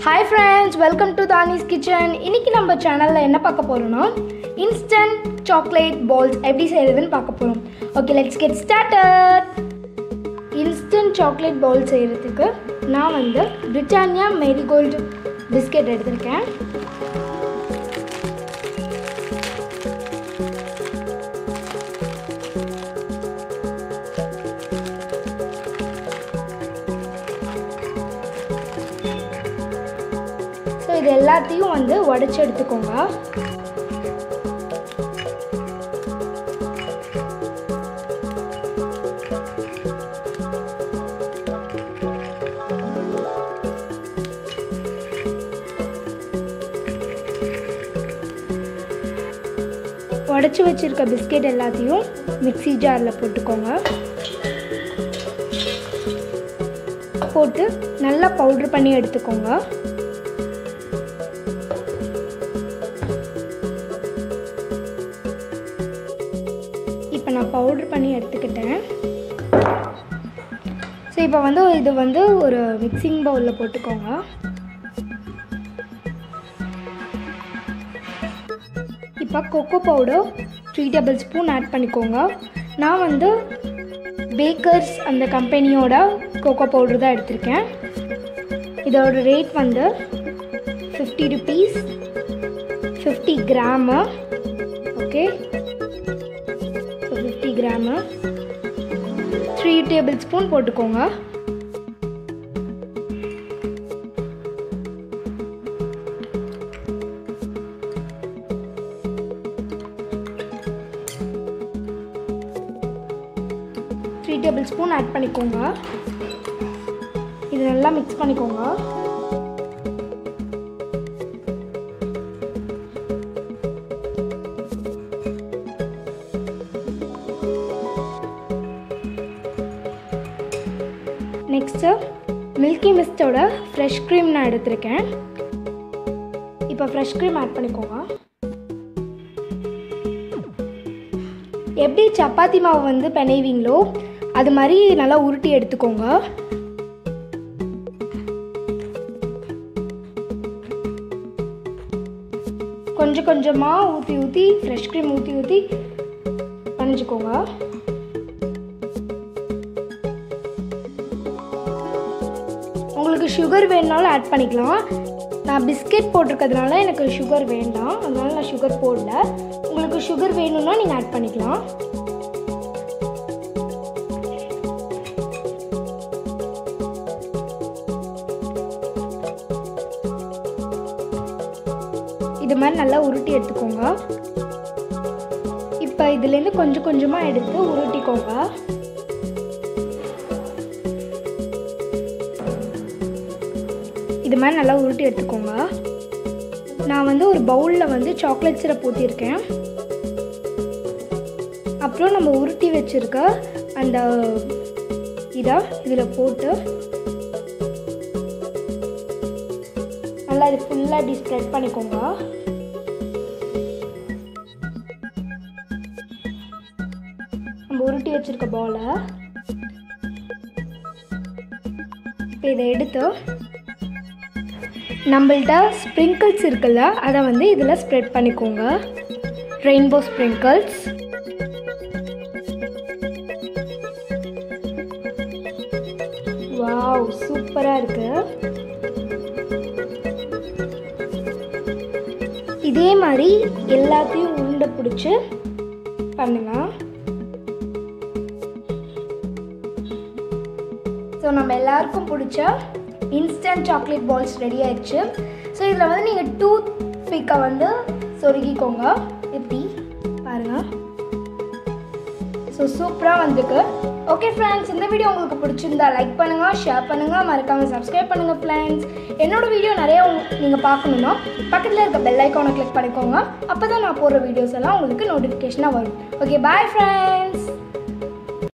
hi friends welcome to Thani's kitchen இன்னைக்கு நம்ம சேனலில் என்ன பார்க்க போகிறோம்னா இன்ஸ்டன்ட் சாக்லேட் பால்ஸ் எப்படி செய்கிறதுன்னு பார்க்க போகிறோம் okay let's get started instant chocolate ball செய்கிறதுக்கு நான் வந்து பிரிட்டானியா மேரிகோல்டு பிஸ்கெட் எடுத்திருக்கேன் ஸோ இது எல்லாத்தையும் வந்து உடச்சி எடுத்துக்கோங்க உடச்சி வச்சிருக்க பிஸ்கெட் எல்லாத்தையும் மிக்ஸி ஜாரில் போட்டுக்கோங்க போட்டு நல்லா பவுட்ரு பண்ணி எடுத்துக்கோங்க இப்போ நான் பவுட்ரு பண்ணி எடுத்துக்கிட்டேன் ஸோ இப்போ வந்து இது வந்து ஒரு மிக்சிங் பவுலில் போட்டுக்கோங்க இப்போ cocoa powder three tablespoon add பண்ணிக்கோங்க நான் வந்து பேக்கர்ஸ் அந்த கம்பெனியோட கொக்கோ பவுடர் தான் எடுத்திருக்கேன் இதோட ரேட் வந்து fifty rupees fifty gram okay so fifty gram three tablespoon போட்டுக்கோங்க த்ரீ டேபிள் ஸ்பூன் ஆட் பண்ணிக்கோங்க இது நல்லா மிக்ஸ் பண்ணிக்கோங்க நெக்ஸ்ட்டு மில்கி மிஸ்டோட ஃப்ரெஷ் க்ரீம் நான் எடுத்திருக்கேன் இப்போ ஃப்ரெஷ் க்ரீம் ஆட் பண்ணிக்கோங்க எப்படி சப்பாத்தி மாவு வந்து பிணைவீங்களோ அது மாதிரி நல்லா உருட்டி எடுத்துக்கோங்க கொஞ்சம் கொஞ்சமாக ஊற்றி ஊற்றி ஃப்ரெஷ் க்ரீம் ஊற்றி ஊற்றி பணிஞ்சுக்கோங்க உங்களுக்கு சுகர் வேணுனாலும் ஆட் பண்ணிக்கலாம் நான் பிஸ்கெட் போட்டிருக்கிறதுனால எனக்கு சுகர் வேண்டாம் அதனால நான் சுகர் போடல உங்களுக்கு சுகர் வேணும்னா நீங்கள் ஆட் பண்ணிக்கலாம் இது மாதிரி நல்லா உருட்டி எடுத்துக்கோங்க இப்போ இதுலேருந்து கொஞ்சம் கொஞ்சமாக எடுத்து உருட்டிக்கோங்க இது மாதிரி நல்லா உருட்டி எடுத்துக்கோங்க நான் வந்து ஒரு பவுலில் வந்து சாக்லேட் சிரப் ஊற்றிருக்கேன் அப்புறம் நம்ம உருட்டி வச்சுருக்க அந்த இதை இதில் போட்டு நல்லா இது ஃபுல்லாக இப்படி ஸ்ப்ரெட் பண்ணிக்கோங்க நம்ம உருட்டி வச்சுருக்க பாலை இப்போ இதை எடுத்து நம்மள்ட்ட ஸ்ப்ரிங்கிள்ஸ் இருக்குல்ல அதை வந்து இதில் ஸ்ப்ரெட் பண்ணிக்கோங்க ரெயின்போ ஸ்ப்ரிங்கிள்ஸ் வாவ் சூப்பராக இருக்கு இதே மாதிரி எல்லாத்தையும் உருண்டை பிடிச்சி பண்ணலாம் ஸோ நம்ம எல்லாருக்கும் பிடிச்ச இன்ஸ்டன்ட் சாக்லேட் பால்ஸ் ரெடி ஆயிடுச்சு ஸோ இதில் வந்து நீங்கள் டூத் பிக்கை வந்து சொருகிக்கோங்க எப்படி பாருங்கள் ஸோ சூப்பராக வந்திருக்கு ஓகே ஃப்ரெண்ட்ஸ் இந்த வீடியோ உங்களுக்கு பிடிச்சிருந்தா லைக் பண்ணுங்கள் ஷேர் பண்ணுங்கள் மறக்காமல் சப்ஸ்கிரைப் பண்ணுங்கள் ஃப்ரெண்ட்ஸ் என்னோட வீடியோ நிறையா நீங்கள் பார்க்கணுன்னா பக்கத்தில் இருக்க பெல் ஐக்கானை கிளிக் பண்ணிக்கோங்க அப்போ தான் நான் போடுற வீடியோஸ் எல்லாம் உங்களுக்கு நோட்டிஃபிகேஷனாக வரும் ஓகே பாய் ஃப்ரெண்ட்ஸ்